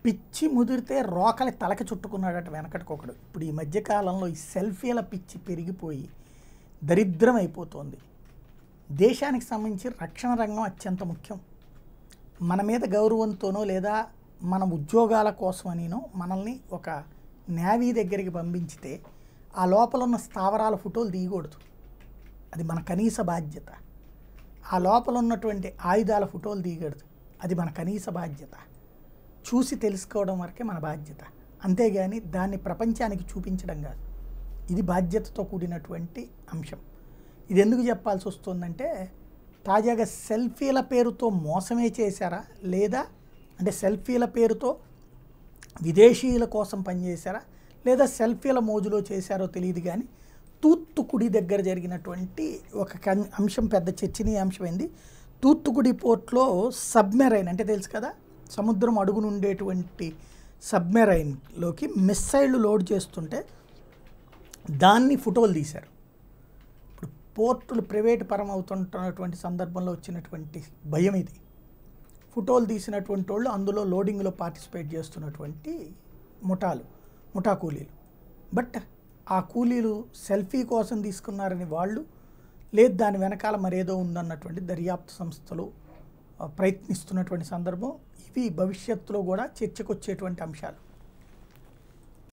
పిచ్చి ముదిరితే రోకలి తలకి చుట్టుకున్నాడట వెనకటికొకడు ఇప్పుడు ఈ మధ్యకాలంలో ఈ సెల్ఫీల పిచ్చి పెరిగిపోయి దరిద్రం అయిపోతుంది దేశానికి సంబంధించి రక్షణ రంగం అత్యంత ముఖ్యం మన మీద గౌరవంతోనో లేదా మన ఉద్యోగాల కోసమనినో మనల్ని ఒక నేవీ దగ్గరికి పంపించితే ఆ లోపల ఉన్న స్థావరాల ఫోటోలు తీయకూడదు అది మన కనీస బాధ్యత ఆ లోపల ఉన్నటువంటి ఆయుధాల ఫోటోలు తీయకూడదు అది మన కనీస బాధ్యత చూసి తెలుసుకోవడం వరకే మన బాధ్యత అంతేగాని దాన్ని ప్రపంచానికి చూపించడం కాదు ఇది బాధ్యతతో కూడినటువంటి అంశం ఇది ఎందుకు చెప్పాల్సి వస్తుందంటే తాజాగా సెల్ఫీల పేరుతో మోసమే చేశారా లేదా అంటే సెల్ఫీల పేరుతో విదేశీయుల కోసం పనిచేశారా లేదా సెల్ఫీల మోజులో చేశారో తెలియదు కానీ తూత్తుకుడి దగ్గర జరిగినటువంటి ఒక కన్- అంశం పెద్ద చర్చనీయాంశమైంది తూత్తుకుడి పోర్ట్లో సబ్మెరైన్ అంటే తెలుసు కదా సముద్రం అడుగున ఉండేటువంటి సబ్మెరైన్లోకి మిస్సైళ్ళు లోడ్ చేస్తుంటే దాన్ని ఫోటోలు తీశారు ఇప్పుడు పోర్టులు ప్రైవేట్ పరం అవుతుంటున్నటువంటి సందర్భంలో వచ్చినటువంటి భయం ఇది ఫోటోలు తీసినటువంటి వాళ్ళు అందులో లోడింగ్లో పార్టిసిపేట్ చేస్తున్నటువంటి ముఠాలు ముఠా కూలీలు బట్ ఆ కూలీలు సెల్ఫీ కోసం తీసుకున్నారని వాళ్ళు లేదు దాని వెనకాల మరేదో ఉందన్నటువంటి దర్యాప్తు సంస్థలు ఆ, ప్రయత్నిస్తున్నటువంటి సందర్భం ఇవి భవిష్యత్తులో కూడా చర్చకు వచ్చేటువంటి అంశాలు